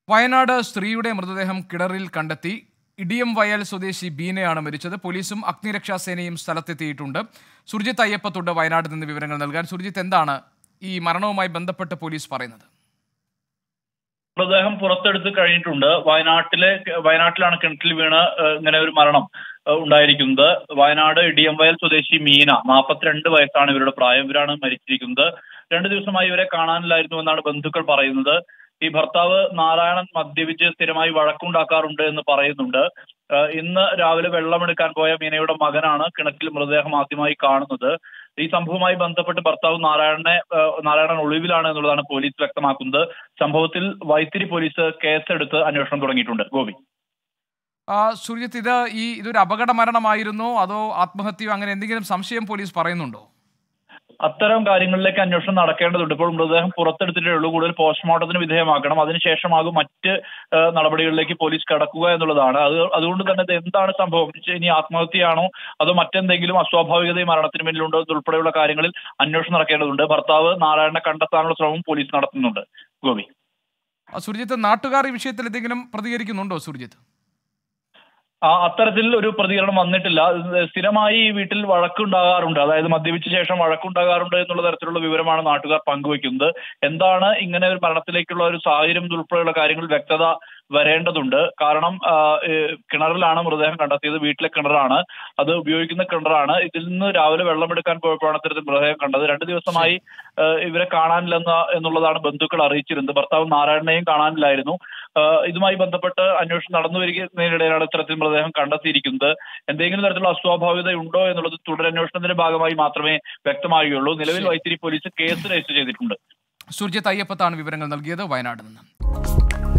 വയനാട് സ്ത്രീയുടെ മൃതദേഹം കിണറിൽ കണ്ടെത്തി ഇടിയം വയൽ സ്വദേശി ബീനയാണ് മരിച്ചത് പോലീസും അഗ്നിരക്ഷാസേനയും സ്ഥലത്തെത്തിയിട്ടുണ്ട് സുർജിത്ത് അയ്യപ്പത്തുണ്ട് വയനാട് നിന്ന് വിവരങ്ങൾ നൽകാൻ സുർജിത്ത് എന്താണ് ഈ മരണവുമായി ബന്ധപ്പെട്ട് പോലീസ് പറയുന്നത് മൃതദേഹം പുറത്തെടുത്ത് കഴിഞ്ഞിട്ടുണ്ട് വയനാട്ടിലെ വയനാട്ടിലാണ് കിണറ്റിൽ വീണ് ഏഹ്, ഇങ്ങനെ ഒരു മരണം ഏഹ്, ഉണ്ടായിരിക്കുന്നത് വയനാട് ഇടിയംവയൽ സ്വദേശി മീന നാൽപ്പത്തിരണ്ട് വയസ്സാണ് ഇവരുടെ പ്രായം ഇവരാണ് മരിച്ചിരിക്കുന്നത് രണ്ടു ദിവസമായി ഇവരെ കാണാനില്ലായിരുന്നു എന്നാണ് ബന്ധുക്കൾ പറയുന്നത് ഈ ഭർത്താവ് നാരായണൻ മദ്യപിച്ച് സ്ഥിരമായി വഴക്കുണ്ടാക്കാറുണ്ട് എന്ന് പറയുന്നുണ്ട് ഏഹ്, ഇന്ന് രാവിലെ വെള്ളമെടുക്കാൻ പോയ മീനയുടെ മകനാണ് കിണറ്റിൽ മൃതദേഹം ആദ്യമായി കാണുന്നത് ഈ സംഭവവുമായി ബന്ധപ്പെട്ട് ഭർത്താവ് നാരായണനെ ഏഹ്, നാരായണൻ ഒളിവിലാണ് എന്നുള്ളതാണ് പോലീസ് വ്യക്തമാക്കുന്നത് സംഭവത്തിൽ വൈത്തിരി പോലീസ് കേസെടുത്ത് അന്വേഷണം തുടങ്ങിയിട്ടുണ്ട് ഗോപി ആ, സുർജിത്ത് ഇത് ഈ ഇതൊരു അപകട മരണമായിരുന്നോ അതോ ആത്മഹത്യയോ അങ്ങനെ എന്തെങ്കിലും സംശയം പോലീസ് പറയുന്നുണ്ടോ അത്തരം കാര്യങ്ങളിലേക്ക് അന്വേഷണം നടക്കേണ്ടതുണ്ട് ഇപ്പോൾ മൃതദേഹം പുറത്തെടുത്തിട്ടേ ഉള്ളൂ കൂടുതൽ പോസ്റ്റ്മോർട്ടത്തിന് വിധേയമാക്കണം അതിനുശേഷമാകും മറ്റ് ഏഹ്, നടപടികളിലേക്ക് പോലീസ് കടക്കുക എന്നുള്ളതാണ് അത് അതുകൊണ്ട് തന്നെ ഇത് എന്താണ് സംഭവം ഇനി ആത്മഹത്യയാണോ അതോ മറ്റെന്തെങ്കിലും അസ്വാഭാവികത ഈ മരണത്തിന് പിന്നിലുണ്ടോ ഉൾപ്പെടെയുള്ള കാര്യങ്ങളിൽ അന്വേഷണം നടക്കേണ്ടതുണ്ട് ഭർത്താവ് നാരായണനെ കണ്ടെത്താനുള്ള ശ്രമം പോലീസ് നടത്തുന്നുണ്ട് ഗോപി ആ, സുർജിത്ത് നാട്ടുകാർ ഈ വിഷയത്തിൽ എന്തെങ്കിലും പ്രതികരിക്കുന്നുണ്ടോ സുർജിത്ത് ആ അത്തരത്തിൽ ഒരു പ്രതികരണം വന്നിട്ടില്ല ഇത് സ്ഥിരമായി ഈ വീട്ടിൽ വഴക്കുണ്ടാകാറുണ്ട് അതായത് മദ്യപിച്ച ശേഷം വഴക്കുണ്ടാകാറുണ്ട് എന്നുള്ള തരത്തിലുള്ള വിവരമാണ് നാട്ടുകാർ പങ്കുവെക്കുന്നത് എന്താണ് ഇങ്ങനെ ഒരു മരണത്തിലേക്കുള്ള ഒരു സാഹചര്യം ഉൾപ്പെടെയുള്ള കാര്യങ്ങൾ വ്യക്തത വരേണ്ടതുണ്ട് കാരണം ആ, ഏഹ്, കിണറിലാണ് മൃതദേഹം കണ്ടെത്തിയത് വീട്ടിലെ കിണറാണ് അത് ഉപയോഗിക്കുന്ന കിണറാണ് ഇതിൽ നിന്ന് രാവിലെ വെള്ളമെടുക്കാൻ പോയപ്പോഴാണ് ഇത്തരത്തിൽ മൃതദേഹം കണ്ടത് രണ്ട് ദിവസമായി ഏഹ്, ഇവരെ കാണാനില്ലെന്ന എന്നുള്ളതാണ് ബന്ധുക്കൾ അറിയിച്ചിരുന്നത് ഭർത്താവ് നാരായണനെയും കാണാനില്ലായിരുന്നു ഏഹ്, ഇതുമായി ബന്ധപ്പെട്ട് അന്വേഷണം നടന്നു വരികയിനിടയിലാണ് ഇത്തരത്തിൽ മൃതദേഹം കണ്ടെത്തിയിരിക്കുന്നത് എന്തെങ്കിലും തരത്തിലുള്ള അസ്വാഭാവികത ഉണ്ടോ എന്നുള്ളത് തുടരന്വേഷണത്തിന്റെ ഭാഗമായി മാത്രമേ വ്യക്തമാകുകയുള്ളൂ നിലവിൽ ശരി. വൈത്തിരി പോലീസ് കേസ് രജിസ്റ്റർ ചെയ്തിട്ടുണ്ട് സുർജിത്ത് അയ്യപ്പത്താണ് വിവരങ്ങൾ നൽകിയത് വയനാട് നിന്ന്